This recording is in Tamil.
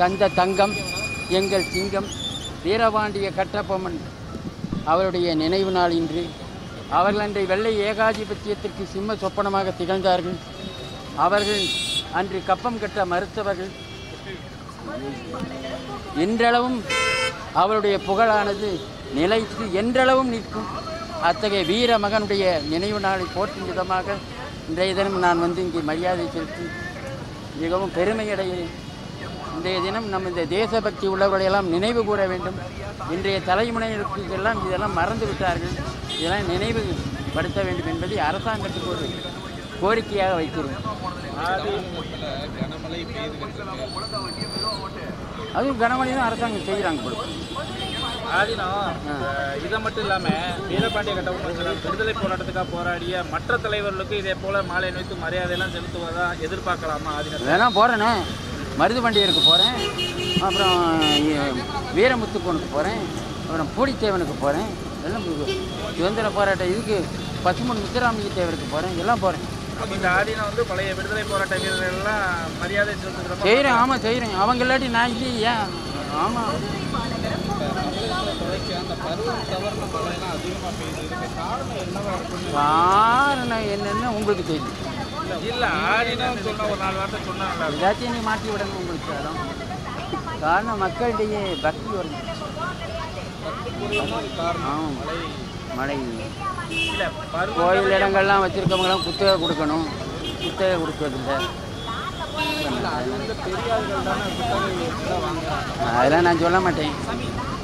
தந்த தங்கம் எங்கள் சிங்கம் வீரபாண்டிய கட்டபொம்மன் அவருடைய நினைவு நாள் இன்று அவர்கள் அன்றை வெள்ளை ஏகாதிபத்தியத்திற்கு சிம்ம சொப்பனமாக திகழ்ந்தார்கள் அவர்கள் அன்று கப்பம் கட்ட மறுத்தவர்கள் இன்றளவும் அவருடைய புகழானது நிலைத்து என்றளவும் நிற்கும் அத்தகைய வீர மகனுடைய நினைவு நாளை போற்றும் விதமாக இன்றைய தினம் நான் வந்து இங்கே மரியாதை செலுத்தி மிகவும் பெருமை அடைகிறேன் இன்றைய தினம் நம் இந்த தேசபக்தி உள்ளவர்களையெல்லாம் நினைவு கூற வேண்டும் இன்றைய தலைமுறையினருக்கு இதெல்லாம் இதெல்லாம் மறந்து விட்டார்கள் இதெல்லாம் நினைவு படுத்த வேண்டும் என்பதை அரசாங்கத்துக்கு ஒரு கோரிக்கையாக வைக்கிறேன் அதுவும் கனமழை தான் அரசாங்கம் செய்கிறாங்க போல ஆதினம் அஹ், இதை மட்டும் இல்லாம வீரபாண்டிய கட்டபொம்மன் விடுதலை போராட்டத்துக்காக போராடிய மற்ற தலைவர்களுக்கு இதே போல மாலை அணிவித்து மரியாதையெல்லாம் செலுத்துவதா எதிர்பார்க்கலாமா ஆதினம் வேணா போகிறேனே மருது பண்டிகருக்கு போகிறேன் அப்புறம் இ- வீரமுத்துக்கோனுக்கு போகிறேன் அப்புறம் பூடித்தேவனுக்கு போகிறேன் எல்லாம் இது- சுதந்திர போராட்ட இதுக்கு பசுமன் முத்துராமலிங்க தேவருக்கு போகிறேன் எல்லாம் போகிறேன் அப்ப இந்த ஆதினம் வந்து பழைய விடுதலை போராட்ட வீரர்கள் எல்லாம் மரியாதை செலுத்துகிற செய்கிறேன் ஆமாம் செய்கிறேன் அவங்க இல்லாட்டி நான் இல்லை ஏன் ஆமாம் காரணம் என்னன்னு உங்களுக்கு தெரியும் இல்ல ஆதினம் சொன்ன ஒரு நாலு வார்த்தை சொன்னாங்க எல்லாத்தையும் நீ மாற்றி விடணும் உங்களுக்கு அதான் காரணம் மக்களிடையே பக்தி வரும் ஆமாம் மழை இல்ல பருவ கோயில் இடங்கள்லாம் வச்சுருக்கவங்களாம் குத்தகை கொடுக்கணும் குத்தகை கொடுக்கறதில்ல அதெல்லாம் நான் சொல்ல மாட்டேன்